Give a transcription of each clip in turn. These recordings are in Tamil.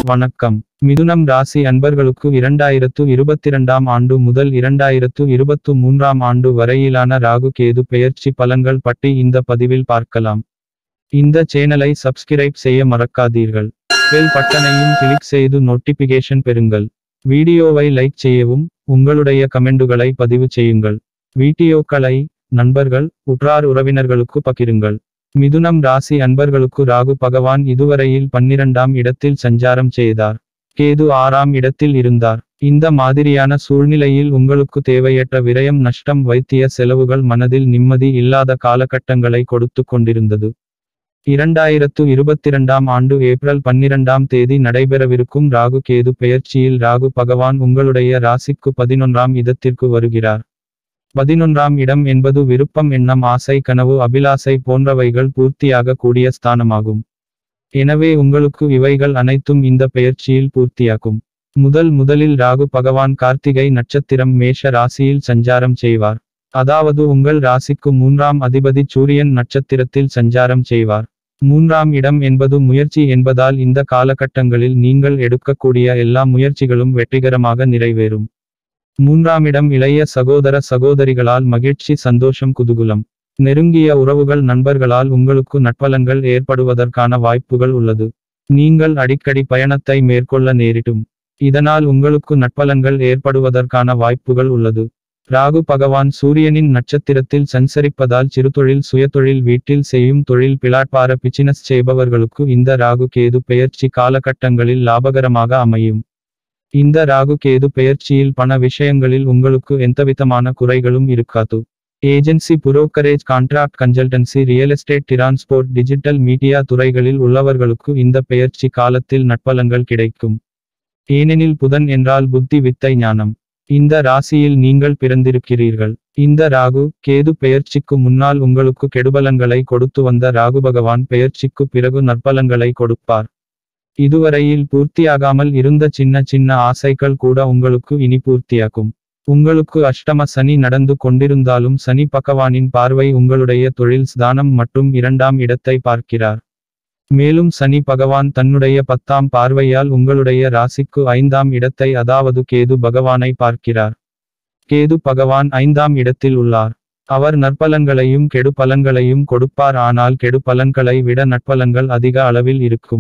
வணக்கம் மிதுனம் ராசி அன்பர்களுக்கு இரண்டாயிரத்து இருபத்திரண்டாம் ஆண்டு முதல் இரண்டாயிரத்து இருபத்து மூன்றாம் ஆண்டு வரையிலான ராகு கேது பெயர்ச்சி பலன்கள் பற்றி இந்த பதிவில் பார்க்கலாம் இந்த சேனலை சப்ஸ்கிரைப் செய்ய மறக்காதீர்கள் பெல் பட்டனையும் கிளிக் செய்து நோட்டிபிகேஷன் பெறுங்கள் வீடியோவை லைக் செய்யவும் உங்களுடைய கமெண்டுகளை பதிவு செய்யுங்கள் வீடியோக்களை நண்பர்கள் உற்றார் உறவினர்களுக்கு பகிருங்கள் மிதுனம் ராசி அன்பர்களுக்கு ராகு பகவான் இதுவரையில் பன்னிரண்டாம் இடத்தில் சஞ்சாரம் செய்தார் கேது ஆறாம் இடத்தில் இருந்தார் இந்த மாதிரியான சூழ்நிலையில் உங்களுக்கு தேவையற்ற விரயம் நஷ்டம் வைத்திய செலவுகள் மனதில் நிம்மதி இல்லாத காலகட்டங்களை கொடுத்து கொண்டிருந்தது இரண்டாயிரத்து இருபத்திரண்டாம் ஆண்டு ஏப்ரல் பன்னிரண்டாம் தேதி நடைபெறவிருக்கும் ராகு கேது பெயர்ச்சியில் ராகு பகவான் உங்களுடைய ராசிக்கு பதினொன்றாம் இடத்திற்கு வருகிறார் பதினொன்றாம் இடம் என்பது விருப்பம் எண்ணம் ஆசை கனவு அபிலாசை போன்றவைகள் பூர்த்தியாக கூடிய ஸ்தானமாகும் எனவே உங்களுக்கு இவைகள் அனைத்தும் இந்த பெயர்ச்சியில் பூர்த்தியாகும் முதல் முதலில் ராகு பகவான் கார்த்திகை நட்சத்திரம் மேஷ ராசியில் சஞ்சாரம் செய்வார் அதாவது உங்கள் ராசிக்கு மூன்றாம் அதிபதி சூரியன் நட்சத்திரத்தில் சஞ்சாரம் செய்வார் மூன்றாம் இடம் என்பது முயற்சி என்பதால் இந்த காலகட்டங்களில் நீங்கள் எடுக்கக்கூடிய எல்லா முயற்சிகளும் வெற்றிகரமாக நிறைவேறும் மூன்றாம் இடம் இளைய சகோதர சகோதரிகளால் மகிழ்ச்சி சந்தோஷம் குதூகுலம் நெருங்கிய உறவுகள் நண்பர்களால் உங்களுக்கு நட்பலன்கள் ஏற்படுவதற்கான வாய்ப்புகள் உள்ளது நீங்கள் அடிக்கடி பயணத்தை மேற்கொள்ள நேரிடும் இதனால் உங்களுக்கு நட்பலன்கள் ஏற்படுவதற்கான வாய்ப்புகள் உள்ளது ராகு பகவான் சூரியனின் நட்சத்திரத்தில் சஞ்சரிப்பதால் சிறுதொழில் சுயதொழில் வீட்டில் செய்யும் தொழில் பிளாட்பார பிசினஸ் செய்பவர்களுக்கு இந்த ராகு கேது பெயர்ச்சி காலகட்டங்களில் லாபகரமாக அமையும் இந்த ராகு கேது பெயர்ச்சியில் பண விஷயங்களில் உங்களுக்கு எந்தவிதமான குறைகளும் இருக்காது agency brokerage contract consultancy real estate transport digital media துறைகளில் உள்ளவர்களுக்கு இந்த பெயர்ச்சி காலத்தில் நட்பலன்கள் கிடைக்கும் ஏனெனில் புதன் என்றால் புத்தி வித்தை ஞானம் இந்த ராசியில் நீங்கள் பிறந்திருக்கிறீர்கள் இந்த ராகு கேது பெயர்ச்சிக்கு முன்னால் உங்களுக்கு கெடுபலன்களை கொடுத்து வந்த ராகு பகவான் பெயர்ச்சிக்கு பிறகு நற்பலன்களை கொடுப்பார் இதுவரையில் பூர்த்தியாகாமல் இருந்த சின்ன சின்ன ஆசைகள் கூட உங்களுக்கு இனி பூர்த்தியாகும் உங்களுக்கு அஷ்டம சனி நடந்து கொண்டிருந்தாலும் சனி பகவானின் பார்வை உங்களுடைய தொழில் ஸ்தானம் மற்றும் இரண்டாம் இடத்தை பார்க்கிறார் மேலும் சனி பகவான் தன்னுடைய பத்தாம் பார்வையால் உங்களுடைய ராசிக்கு ஐந்தாம் இடத்தை அதாவது கேது பகவானை பார்க்கிறார் கேது பகவான் ஐந்தாம் இடத்தில் உள்ளார் அவர் நற்பலன்களையும் கெடு பலன்களையும் கொடுப்பார் ஆனால் கெடு பலன்களை விட நட்பலன்கள் அதிக அளவில் இருக்கும்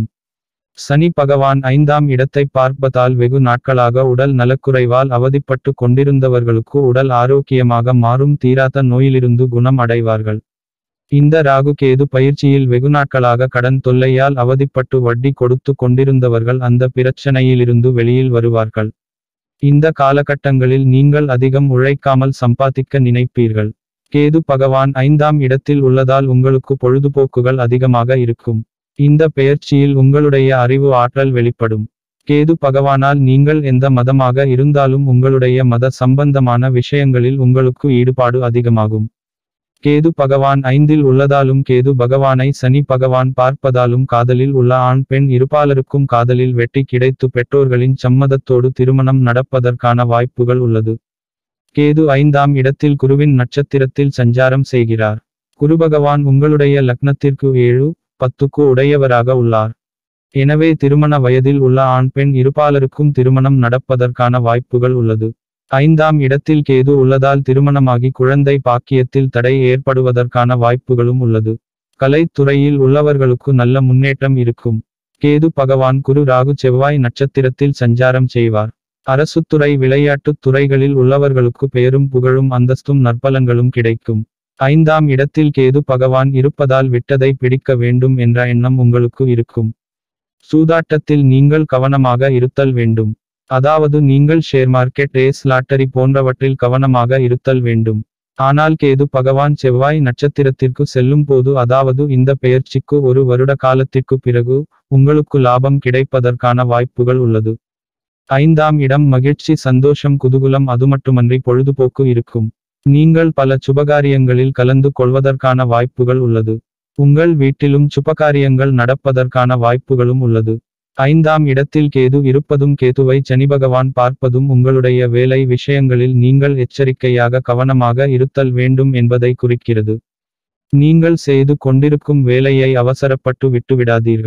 சனி பகவான் ஐந்தாம் இடத்தை பார்ப்பதால் வெகு நாட்களாக உடல் நலக்குறைவால் அவதிப்பட்டு கொண்டிருந்தவர்களுக்கு உடல் ஆரோக்கியமாக மாறும் தீராத நோயிலிருந்து குணம் அடைவார்கள் இந்த ராகு கேது பயிற்சியில் வெகு நாட்களாக கடன் தொல்லையால் அவதிப்பட்டு வட்டி கொடுத்து கொண்டிருந்தவர்கள் அந்த பிரச்சனையிலிருந்து வெளியில் வருவார்கள் இந்த காலகட்டங்களில் நீங்கள் அதிகம் உழைக்காமல் சம்பாதிக்க நினைப்பீர்கள் கேது பகவான் ஐந்தாம் இடத்தில் உள்ளதால் உங்களுக்கு பொழுதுபோக்குகள் அதிகமாக இருக்கும் இந்த பெயர்ச்சியில் உங்களுடைய அறிவு ஆற்றல் வெளிப்படும் கேது பகவானால் நீங்கள் எந்த மதமாக இருந்தாலும் உங்களுடைய மத சம்பந்தமான விஷயங்களில் உங்களுக்கு ஈடுபாடு அதிகமாகும் கேது பகவான் ஐந்தில் உள்ளதாலும் கேது பகவானை சனி பகவான் பார்ப்பதாலும் காதலில் உள்ள ஆண் பெண் இருப்பாளருக்கும் காதலில் வெற்றி கிடைத்து பெற்றோர்களின் சம்மதத்தோடு திருமணம் நடப்பதற்கான வாய்ப்புகள் உள்ளது கேது ஐந்தாம் இடத்தில் குருவின் நட்சத்திரத்தில் சஞ்சாரம் செய்கிறார் குரு பகவான் உங்களுடைய லக்னத்திற்கு ஏழு பத்துக்கு உடையவராக உள்ளார் எனவே திருமண வயதில் உள்ள ஆண் பெண் இருப்பாளருக்கும் திருமணம் நடப்பதற்கான வாய்ப்புகள் உள்ளது ஐந்தாம் இடத்தில் கேது உள்ளதால் திருமணமாகி குழந்தை பாக்கியத்தில் தடை ஏற்படுவதற்கான வாய்ப்புகளும் உள்ளது கலைத்துறையில் உள்ளவர்களுக்கு நல்ல முன்னேற்றம் இருக்கும் கேது பகவான் குரு ராகு செவ்வாய் நட்சத்திரத்தில் சஞ்சாரம் செய்வார் அரசுத்துறை விளையாட்டுத் துறைகளில் உள்ளவர்களுக்கு பெயரும் புகழும் அந்தஸ்தும் நற்பலன்களும் கிடைக்கும் ஐந்தாம் இடத்தில் கேது பகவான் இருப்பதால் விட்டதை பிடிக்க வேண்டும் என்ற எண்ணம் உங்களுக்கு இருக்கும் சூதாட்டத்தில் நீங்கள் கவனமாக இருத்தல் வேண்டும் அதாவது நீங்கள் ஷேர் மார்க்கெட் ரேஸ் லாட்டரி போன்றவற்றில் கவனமாக இருத்தல் வேண்டும் ஆனால் கேது பகவான் செவ்வாய் நட்சத்திரத்திற்கு செல்லும் போது அதாவது இந்த பெயர்ச்சிக்கு ஒரு வருட காலத்திற்கு பிறகு உங்களுக்கு லாபம் கிடைப்பதற்கான வாய்ப்புகள் உள்ளது ஐந்தாம் இடம் மகிழ்ச்சி சந்தோஷம் குதூகுலம் அதுமட்டுமன்றி பொழுதுபோக்கு இருக்கும் நீங்கள் பல சுபகாரியங்களில் கலந்து கொள்வதற்கான வாய்ப்புகள் உள்ளது உங்கள் வீட்டிலும் சுபகாரியங்கள் நடப்பதற்கான வாய்ப்புகளும் உள்ளது ஐந்தாம் இடத்தில் கேது இருப்பதும் கேதுவை சனி பகவான் பார்ப்பதும் உங்களுடைய வேலை விஷயங்களில் நீங்கள் எச்சரிக்கையாக கவனமாக இருத்தல் வேண்டும் என்பதை குறிக்கிறது நீங்கள் செய்து கொண்டிருக்கும் வேலையை அவசரப்பட்டு விட்டுவிடாதீர்கள்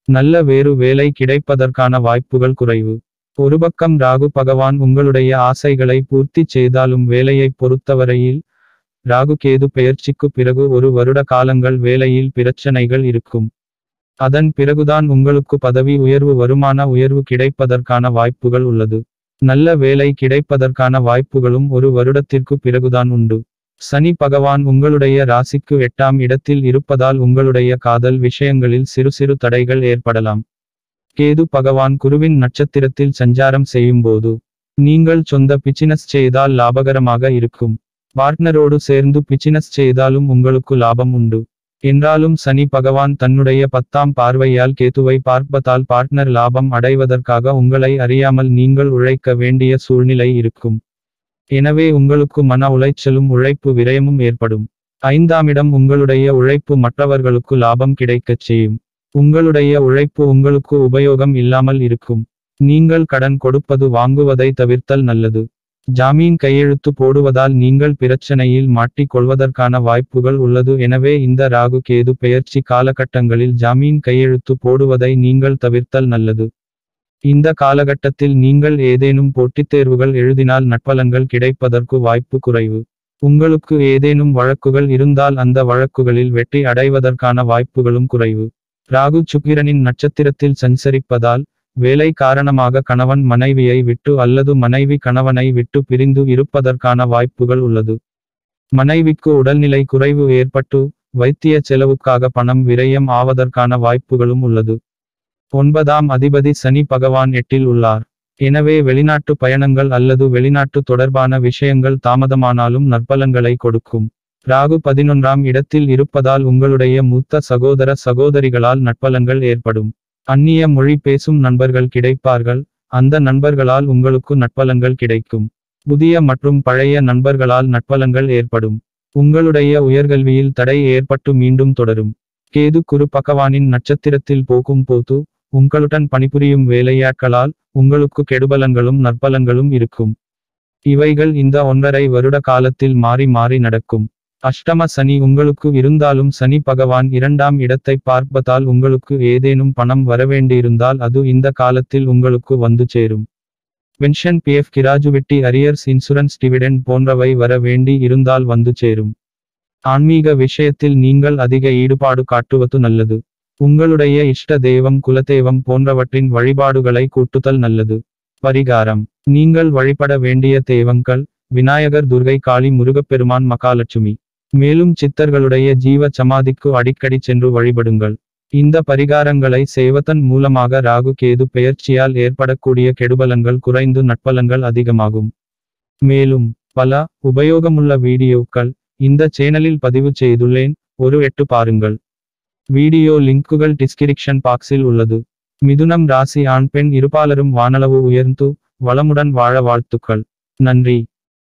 நல்ல வேறு வேலை கிடைப்பதற்கான வாய்ப்புகள் குறைவு ஒரு பக்கம் ராகு பகவான் உங்களுடைய ஆசைகளை பூர்த்தி செய்தாலும் வேலையைப் பொறுத்தவரையில் ராகு கேது பெயர்ச்சிக்கு பிறகு ஒரு வருட காலங்கள் வேலையில் பிரச்சனைகள் இருக்கும் அதன் பிறகுதான் உங்களுக்கு பதவி உயர்வு வருமான உயர்வு கிடைப்பதற்கான வாய்ப்புகள் உள்ளது நல்ல வேலை கிடைப்பதற்கான வாய்ப்புகளும் ஒரு வருடத்திற்கு பிறகுதான் உண்டு சனி பகவான் உங்களுடைய ராசிக்கு எட்டாம் இடத்தில் இருப்பதால் உங்களுடைய காதல் விஷயங்களில் சிறு சிறு தடைகள் ஏற்படலாம் கேது பகவான் குருவின் நட்சத்திரத்தில் சஞ்சாரம் செய்யும்போது நீங்கள் சொந்த பிச்சினஸ் செய்தால் லாபகரமாக இருக்கும் பார்ட்னரோடு சேர்ந்து பிச்சினஸ் செய்தாலும் உங்களுக்கு லாபம் உண்டு என்றாலும் சனி பகவான் தன்னுடைய பத்தாம் பார்வையால் கேதுவை பார்ப்பதால் பார்ட்னர் லாபம் அடைவதற்காக உங்களை அறியாமல் நீங்கள் உழைக்க வேண்டிய சூழ்நிலை இருக்கும் எனவே உங்களுக்கு மன உளைச்சலும் உழைப்பு விரயமும் ஏற்படும் ஐந்தாமிடம் உங்களுடைய உழைப்பு மற்றவர்களுக்கு லாபம் கிடைக்கச் செய்யும் உங்களுடைய உழைப்பு உங்களுக்கு உபயோகம் இல்லாமல் இருக்கும் நீங்கள் கடன் கொடுப்பது வாங்குவதை தவிர்த்தல் நல்லது ஜாமீன் கையெழுத்து போடுவதால் நீங்கள் பிரச்சனையில் மாட்டிக் கொள்வதற்கான வாய்ப்புகள் உள்ளது எனவே இந்த ராகு கேது பெயர்ச்சி காலகட்டங்களில் ஜாமீன் கையெழுத்து போடுவதை நீங்கள் தவிர்த்தல் நல்லது இந்த காலகட்டத்தில் நீங்கள் ஏதேனும் போட்டித் தேர்வுகள் எழுதினால் நட்பலன்கள் கிடைப்பதற்கு வாய்ப்பு குறைவு உங்களுக்கு ஏதேனும் வழக்குகள் இருந்தால் அந்த வழக்குகளில் வெற்றி அடைவதற்கான வாய்ப்புகளும் குறைவு ராகு சுக்கிரனின் நட்சத்திரத்தில் சஞ்சரிப்பதால் வேலை காரணமாக கணவன் மனைவியை விட்டு அல்லது மனைவி கணவனை விட்டு பிரிந்து இருப்பதற்கான வாய்ப்புகள் உள்ளது மனைவிக்கு உடல்நிலை குறைவு ஏற்பட்டு வைத்திய செலவுக்காக பணம் விரயம் ஆவதற்கான வாய்ப்புகளும் உள்ளது ஒன்பதாம் அதிபதி சனி பகவான் எட்டில் உள்ளார் எனவே வெளிநாட்டு பயணங்கள் அல்லது வெளிநாட்டு தொடர்பான விஷயங்கள் தாமதமானாலும் நற்பலன்களை கொடுக்கும் ராகு பதினொன்றாம் இடத்தில் இருப்பதால் உங்களுடைய மூத்த சகோதர சகோதரிகளால் நட்பலன்கள் ஏற்படும் அந்நிய மொழி பேசும் நண்பர்கள் கிடைப்பார்கள் அந்த நண்பர்களால் உங்களுக்கு நட்பலன்கள் கிடைக்கும் புதிய மற்றும் பழைய நண்பர்களால் நட்பலன்கள் ஏற்படும் உங்களுடைய உயர்கல்வியில் தடை ஏற்பட்டு மீண்டும் தொடரும் கேது குரு பகவானின் நட்சத்திரத்தில் போகும் போது உங்களுடன் பணிபுரியும் வேலையாட்களால் உங்களுக்கு கெடுபலன்களும் நற்பலன்களும் இருக்கும் இவைகள் இந்த ஒன்றரை வருட காலத்தில் மாறி மாறி நடக்கும் அஷ்டம சனி உங்களுக்கு இருந்தாலும் சனி பகவான் இரண்டாம் இடத்தை பார்ப்பதால் உங்களுக்கு ஏதேனும் பணம் வரவேண்டியிருந்தால் அது இந்த காலத்தில் உங்களுக்கு வந்து சேரும் pension PF gratuity arrears insurance dividend போன்றவை வர வேண்டி இருந்தால் வந்து சேரும் ஆன்மீக விஷயத்தில் நீங்கள் அதிக ஈடுபாடு காட்டுவது நல்லது உங்களுடைய இஷ்ட தெய்வம் குலதெய்வம் போன்றவற்றின் வழிபாடுகளை கூட்டுதல் நல்லது பரிகாரம் நீங்கள் வழிபட வேண்டிய தெய்வங்கள் விநாயகர் துர்கை காளி முருகப்பெருமான் மகாலட்சுமி மேலும் சித்தர்களுடைய ஜீவ சமாதிக்கு அடிக்கடி சென்று வழிபடுங்கள் இந்த பரிகாரங்களை செய்வதன் மூலமாக ராகு கேது பெயர்ச்சியால் ஏற்படக்கூடிய கெடுபலன்கள் குறைந்து நட்பலன்கள் அதிகமாகும் மேலும் பல உபயோகமுள்ள வீடியோக்கள் இந்த சேனலில் பதிவு செய்துள்ளேன் ஒரு எட்டு பாருங்கள் வீடியோ லிங்க்குகள் டிஸ்கிரிப்ஷன் பாக்ஸில் உள்ளது மிதுனம் ராசி ஆண் பெண் இருபாலரும் வானளவு உயர்ந்து வளமுடன் வாழ வாழ்த்துக்கள் நன்றி